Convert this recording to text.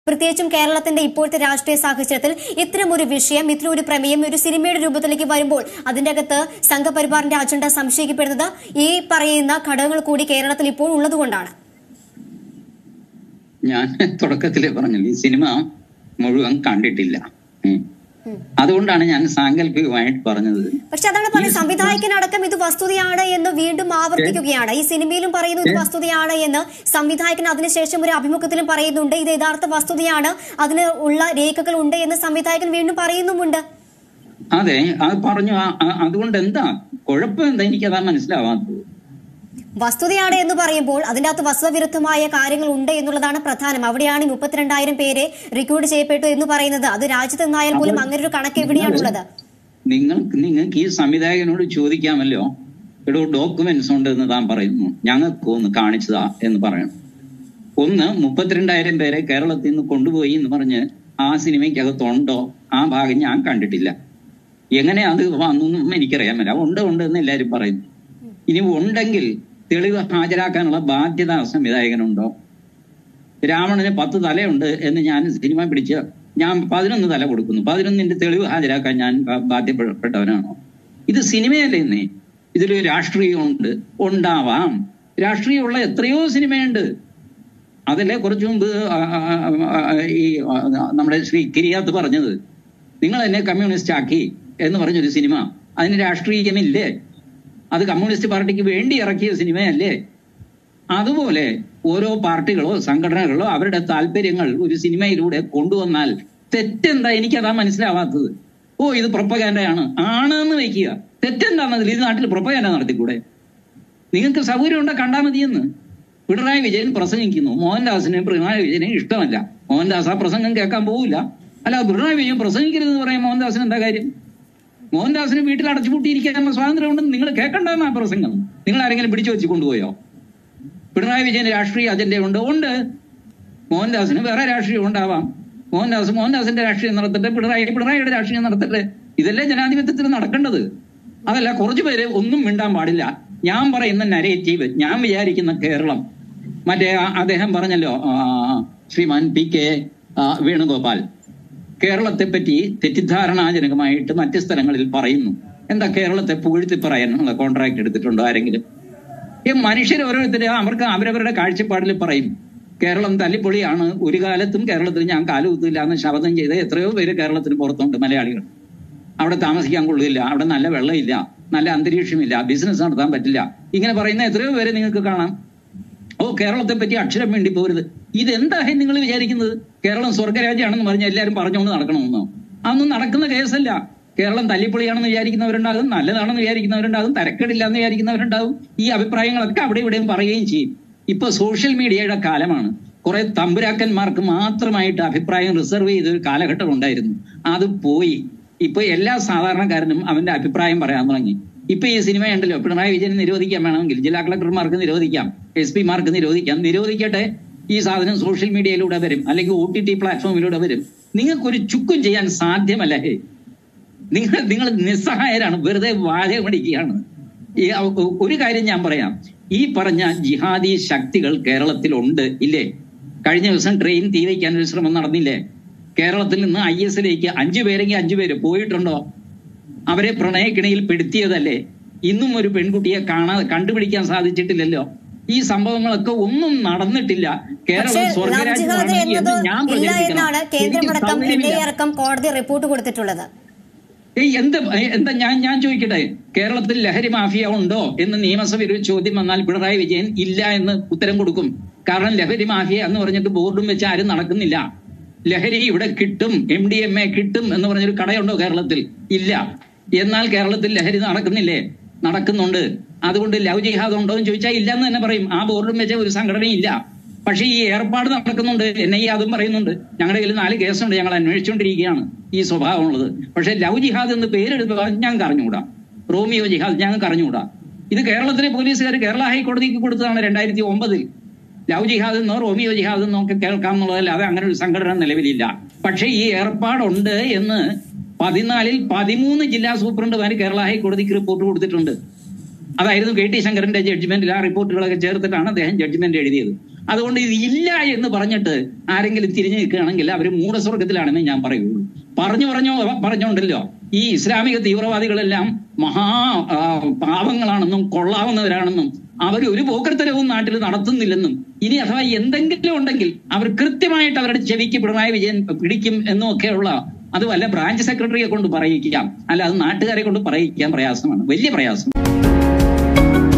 പ്രത്യേകിച്ചും കേരളത്തിന്റെ ഇപ്പോഴത്തെ രാഷ്ട്രീയ സാഹചര്യത്തിൽ ഇത്തരമൊരു വിഷയം ഇത്തരമൊരു പ്രമേയം ഒരു സിനിമയുടെ രൂപത്തിലേക്ക് വരുമ്പോൾ അതിന്റെ അകത്ത് സംഘപരിവാറിന്റെ അജണ്ട സംശയിക്കപ്പെടുന്നത് ഈ പറയുന്ന ഘടകങ്ങൾ കൂടി കേരളത്തിൽ ഇപ്പോൾ ഉള്ളതുകൊണ്ടാണ് ഞാൻ തുടക്കത്തിലേ പറഞ്ഞില്ല ഈ സിനിമ മുഴുവൻ കണ്ടിട്ടില്ല ഉം. അതുകൊണ്ടാണ് ഞാൻ സാങ്കല്പികമായിട്ട് പറഞ്ഞത് പക്ഷെ അതാണ് പറയുന്നത് സംവിധായകനടക്കം ഇത് വസ്തുതയാണ് എന്ന് വീണ്ടും ആവർത്തിക്കുകയാണ് ഈ സിനിമയിലും പറയുന്നു ഇത് വസ്തുതയാണ് എന്ന് സംവിധായകൻ അതിനുശേഷം ഒരു അഭിമുഖത്തിലും പറയുന്നുണ്ട് ഇത് യഥാർത്ഥ വസ്തുതയാണ് അതിന് ഉള്ള രേഖകൾ ഉണ്ട് എന്ന് സംവിധായകൻ വീണ്ടും പറയുന്നുമുണ്ട് അതെ അത് പറഞ്ഞു ആ- ആ- അതുകൊണ്ട് എന്താ കുഴപ്പം എന്താ എനിക്കതാ മനസ്സിലാവാത്തത് വസ്തുതയാണ് എന്ന് പറയുമ്പോൾ അതിന്റെ അകത്ത് വസ്തുതവിരുദ്ധമായ കാര്യങ്ങൾ ഉണ്ട് എന്നുള്ളതാണ് പ്രധാനം അവിടെയാണ് ഈ മുപ്പത്തിരണ്ടായിരം പേരെ റിക്രൂട്ട് ചെയ്യപ്പെട്ടു എന്ന് പറയുന്നത് അത് രാജ്യത്ത് നിന്നായാൽ പോലും അങ്ങനെ ഒരു കണക്ക് എവിടെയാണുള്ളത് നിങ്ങൾ നിങ്ങൾക്ക് ഈ സംവിധായകനോട് ചോദിക്കാമല്ലോ എടോ ഡോക്യുമെന്റ്സ് ഉണ്ട് എന്ന് താൻ പറയുന്നു ഞങ്ങൾക്ക് ഒന്ന് കാണിച്ചതാ എന്ന് പറയണം ഒന്ന് മുപ്പത്തിരണ്ടായിരം പേരെ കേരളത്തിൽ നിന്ന് കൊണ്ടുപോയി എന്ന് പറഞ്ഞ് ആ സിനിമയ്ക്കകത്തുണ്ടോ ആ ഭാഗം ഞാൻ കണ്ടിട്ടില്ല എങ്ങനെ അത് വന്നു എനിക്കറിയാൻ പറ്റില്ല ഉണ്ട് ഉണ്ട് എന്ന് എല്ലാവരും പറയുന്നു ഇനി ഉണ്ടെങ്കിൽ തെളിവ് ഹാജരാക്കാനുള്ള ബാധ്യത സംവിധായകനുണ്ടോ രാവണന് പത്ത് തലയുണ്ട് എന്ന് ഞാൻ സിനിമ പിടിച്ച് ഞാൻ പതിനൊന്ന് തല കൊടുക്കുന്നു പതിനൊന്നിന്റെ തെളിവ് ഹാജരാക്കാൻ ഞാൻ ബ- ബാധ്യപ്പെട്ടവനാണോ ഇത് സിനിമയല്ലേ ഇന്നേ ഇതിൽ രാഷ്ട്രീയമുണ്ട് ഉണ്ടാവാം രാഷ്ട്രീയമുള്ള എത്രയോ സിനിമയുണ്ട് അതല്ലേ കുറച്ചു മുമ്പ് ആ, ആ, ആ, ആ, ഈ ആ, നമ്മുടെ ശ്രീ കിരിയാത്ത് പറഞ്ഞത് നിങ്ങൾ എന്നെ കമ്മ്യൂണിസ്റ്റ് ആക്കി എന്ന് പറഞ്ഞൊരു സിനിമ അതിന് രാഷ്ട്രീയമില്ലേ അത് കമ്മ്യൂണിസ്റ്റ് പാർട്ടിക്ക് വേണ്ടി ഇറക്കിയ സിനിമയല്ലേ അതുപോലെ ഓരോ പാർട്ടികളോ സംഘടനകളോ അവരുടെ താല്പര്യങ്ങൾ ഒരു സിനിമയിലൂടെ കൊണ്ടുവന്നാൽ തെറ്റെന്താ എനിക്കതാ മനസ്സിലാവാത്തത് ഓ ഇത് പ്രൊപ്പഗാൻഡയാണ് ആണെന്ന് വയ്ക്കുക തെറ്റെന്താണെന്നതിൽ ഇത് നാട്ടിൽ പ്രൊപ്പഗാൻഡ നടത്തിക്കൂടെ നിങ്ങൾക്ക് സൗകര്യം ഉണ്ടോ കണ്ടാൽ മതിയെന്ന് പിണറായി വിജയൻ പ്രസംഗിക്കുന്നു മോഹൻദാസിന് പിണറായി വിജയനെ ഇഷ്ടമല്ല മോഹൻദാസ് ആ പ്രസംഗം കേൾക്കാൻ പോവില്ല അല്ല പിണറായി വിജയൻ പ്രസംഗിക്കരുതെന്ന് പറയാൻ മോഹൻദാസിന് എന്താ കാര്യം മോഹൻദാസിന് വീട്ടിൽ അടച്ചുപൂട്ടിയിരിക്കാനുള്ള സ്വാതന്ത്ര്യം ഉണ്ടെന്ന് നിങ്ങൾ കേൾക്കണ്ടെന്ന് ആ പ്രസംഗം നിങ്ങൾ ആരെങ്കിലും പിടിച്ചു വെച്ച് കൊണ്ടുപോയോ പിണറായി വിജയന് രാഷ്ട്രീയ അജണ്ടയുണ്ട് ഉണ്ട് മോഹൻദാസിന് വേറെ രാഷ്ട്രീയം ഉണ്ടാവാം മോഹൻദാസ് മോഹൻദാസിന്റെ രാഷ്ട്രീയം നടത്തട്ടെ പിണറായി പിണറായിയുടെ രാഷ്ട്രീയം നടത്തട്ടെ ഇതല്ലേ ജനാധിപത്യത്തിൽ നടക്കേണ്ടത് അതല്ല കുറച്ചു പേര് ഒന്നും മിണ്ടാൻ പാടില്ല ഞാൻ പറയുന്ന നരേറ്റീവ് ഞാൻ വിചാരിക്കുന്ന കേരളം മറ്റേ ആ- അദ്ദേഹം പറഞ്ഞല്ലോ ആ, ശ്രീമാൻ പി കെ ആ, വേണുഗോപാൽ കേരളത്തെ പറ്റി തെറ്റിദ്ധാരണാജനകമായിട്ട് മറ്റ് സ്ഥലങ്ങളിൽ പറയുന്നു എന്താ കേരളത്തെ പുകഴ്ത്തി പറയാനുള്ള കോൺട്രാക്ട് എടുത്തിട്ടുണ്ടോ ആരെങ്കിലും ഈ മനുഷ്യർ ഓരോരുത്തരും അവർക്ക് അവരവരുടെ കാഴ്ചപ്പാടിൽ പറയും കേരളം തല്ലിപ്പൊളിയാണ് ഒരു കാലത്തും കേരളത്തിൽ ഞാൻ കാലുകുത്തില്ല എന്ന് ശപഥം ചെയ്ത് എത്രയോ പേര് കേരളത്തിന് പുറത്തുണ്ട് മലയാളികൾ അവിടെ താമസിക്കാൻ കൊള്ളില്ല അവിടെ നല്ല വെള്ളമില്ല നല്ല അന്തരീക്ഷമില്ല ബിസിനസ് നടത്താൻ പറ്റില്ല ഇങ്ങനെ പറയുന്ന എത്രയോ പേരെ നിങ്ങൾക്ക് കാണാം ഓ കേരളത്തെ പറ്റി അക്ഷരം വേണ്ടി പോരുത് ഇതെന്താ നിങ്ങൾ വിചാരിക്കുന്നത് കേരളം സ്വർഗരാജ്യമാണെന്ന് പറഞ്ഞ് എല്ലാവരും പറഞ്ഞുകൊണ്ട് നടക്കണമെന്നോ അതൊന്നും നടക്കുന്ന കേസല്ല കേരളം തല്ലിപ്പൊളിയാണെന്ന് വിചാരിക്കുന്നവരുണ്ടാകും നല്ലതാണെന്ന് വിചാരിക്കുന്നവരുണ്ടാകും തരക്കേടില്ല എന്ന് വിചാരിക്കുന്നവരുണ്ടാകും ഈ അഭിപ്രായങ്ങളൊക്കെ അവിടെ ഇവിടെയും പറയുകയും ചെയ്യും ഇപ്പൊ സോഷ്യൽ മീഡിയയുടെ കാലമാണ് കുറെ തമ്പുരാക്കന്മാർക്ക് മാത്രമായിട്ട് അഭിപ്രായം റിസർവ് ചെയ്ത ഒരു കാലഘട്ടം ഉണ്ടായിരുന്നു അത് പോയി ഇപ്പൊ എല്ലാ സാധാരണക്കാരനും അവന്റെ അഭിപ്രായം പറയാൻ തുടങ്ങി ഇപ്പൊ ഈ സിനിമ ഉണ്ടല്ലോ പിണറായി വിജയൻ നിരോധിക്കാൻ വേണമെങ്കിൽ ജില്ലാ കളക്ടർമാർക്ക് നിരോധിക്കാം എസ് പിമാർക്ക് നിരോധിക്കാം നിരോധിക്കട്ടെ ഈ സാധനം സോഷ്യൽ മീഡിയയിലൂടെ വരും അല്ലെങ്കിൽ ഒ ടി ടി പ്ലാറ്റ്ഫോമിലൂടെ വരും നിങ്ങൾക്കൊരു ചുക്കും ചെയ്യാൻ സാധ്യമല്ല ഹേ നിങ്ങൾ നിങ്ങൾ നിസ്സഹായരാണ് വെറുതെ വാചകമടിക്കുകയാണ് ഈ ഒ- ഒരു കാര്യം ഞാൻ പറയാം ഈ പറഞ്ഞ ജിഹാദി ശക്തികൾ കേരളത്തിലുണ്ട് ഇല്ലേ കഴിഞ്ഞ ദിവസം ട്രെയിൻ തീ വയ്ക്കാൻ ഒരു ശ്രമം നടന്നില്ലേ കേരളത്തിൽ നിന്ന് ഐ എസിലേക്ക് അഞ്ചു പേരെങ്കിൽ അഞ്ചു പേര് പോയിട്ടുണ്ടോ അവരെ പ്രണയക്കിണയിൽ പെടുത്തിയതല്ലേ ഇന്നും ഒരു പെൺകുട്ടിയെ കാണാ കണ്ടുപിടിക്കാൻ സാധിച്ചിട്ടില്ലല്ലോ ഈ സംഭവങ്ങളൊക്കെ ഒന്നും നടന്നിട്ടില്ല പക്ഷേ കേരളം ലവ് ജിഹാദ് സ്വർഗരാജ്യമാണ് എന്നത് എന്ന് ഞാൻ ഇല്ല എന്നാണ് പ്രചരിപ്പിക്കണം കേന്ദ്രമടക്കം എനിക്ക് എൻ ഐ സൗകര്യമില്ല. അടക്കം കോടതി റിപ്പോർട്ട് കൊടുത്തിട്ടുള്ളത് ഏയ് എന്ത് എന്താ ഞാൻ ഞാൻ ചോദിക്കട്ടെ കേരളത്തിൽ ലഹരി മാഫിയ ഉണ്ടോ എന്ന് നിയമസഭയിൽ ഒരു ചോദ്യം വന്നാൽ പിണറായി വിജയൻ ഇല്ല എന്ന് ഉത്തരം കൊടുക്കും കാരണം ലഹരി മാഫിയ എന്ന് പറഞ്ഞിട്ട് ബോർഡും വെച്ച് ആരും നടക്കുന്നില്ല ലഹരി ഇവിടെ കിട്ടും എം ഡി എം എ കിട്ടും എന്ന് പറഞ്ഞൊരു കടയുണ്ടോ കേരളത്തിൽ ഇല്ല എന്നാൽ കേരളത്തിൽ ലഹരി നടക്കുന്നില്ലേ നടക്കുന്നുണ്ട് അതുകൊണ്ട് ലവ് ജിഹാദ് ഉണ്ടോ എന്ന് ചോദിച്ചാൽ ഇല്ല എന്ന് തന്നെ പറയും ആ ബോർഡും വെച്ച ഒരു സംഘടനയും ഇല്ല പക്ഷേ ഈ ഏർപ്പാട് നടക്കുന്നുണ്ട് എൻ ഐ അതും പറയുന്നുണ്ട് ഞങ്ങളുടെ കയ്യിൽ നാല് കേസുണ്ട് ഞങ്ങൾ അന്വേഷിച്ചുകൊണ്ടിരിക്കുകയാണ് ഈ സ്വഭാവമുള്ളത് പക്ഷേ ലവ് ജിഹാദ് എന്ന് പേരെടുക്കുക ഞങ്ങൾക്ക് അറിഞ്ഞുകൂടാ റോമിയോ ജിഹാദ് ഞങ്ങൾക്ക് അറിഞ്ഞുകൂടാ ഇത് കേരളത്തിലെ പോലീസുകാർ കേരള ഹൈക്കോടതിക്ക് കൊടുത്തതാണ് രണ്ടായിരത്തി ഒമ്പതിൽ ലവ് ജിഹാദ് എന്നോ റോമിയോ ജിഹാദ് എന്നോ ഒക്കെ കേൾക്കാം എന്നുള്ളതല്ലാതെ അങ്ങനെ ഒരു സംഘടന നിലവിലില്ല പക്ഷേ ഈ ഏർപ്പാടുണ്ട് എന്ന് പതിനാലിൽ പതിമൂന്ന് ജില്ലാ സൂപ്രണ്ടുമാർ കേരള ഹൈക്കോടതിക്ക് റിപ്പോർട്ട് കൊടുത്തിട്ടുണ്ട് അതായിരുന്നു കെ ടി ശങ്കരന്റെ ജഡ്ജ്മെന്റിൽ ആ റിപ്പോർട്ടുകളൊക്കെ ചേർത്തിട്ടാണ് അദ്ദേഹം ജഡ്ജ്മെന്റ് എഴുതിയത് അതുകൊണ്ട് ഇത് ഇല്ല എന്ന് പറഞ്ഞിട്ട് ആരെങ്കിലും തിരിഞ്ഞു നിൽക്കുകയാണെങ്കിൽ അവർ മൂഢസ്വർഗത്തിലാണെന്ന് ഞാൻ പറയുള്ളൂ പറഞ്ഞു പറഞ്ഞു പറഞ്ഞോണ്ടല്ലോ ഈ ഇസ്ലാമിക തീവ്രവാദികളെല്ലാം മഹാ ആ, പാവങ്ങളാണെന്നും കൊള്ളാവുന്നവരാണെന്നും അവർ ഒരു പോക്കർത്തരവും നാട്ടിൽ നടത്തുന്നില്ലെന്നും ഇനി അഥവാ എന്തെങ്കിലും ഉണ്ടെങ്കിൽ അവർ കൃത്യമായിട്ട് അവരുടെ ചെവിക്ക് പിണറായി വിജയൻ പിടിക്കും എന്നും ഒക്കെയുള്ള അത് വല്ല ബ്രാഞ്ച് സെക്രട്ടറിയെ കൊണ്ട് പറയിക്കാം അല്ല അത് നാട്ടുകാരെ കൊണ്ട് പറയിക്കാൻ പ്രയാസമാണ് വലിയ പ്രയാസം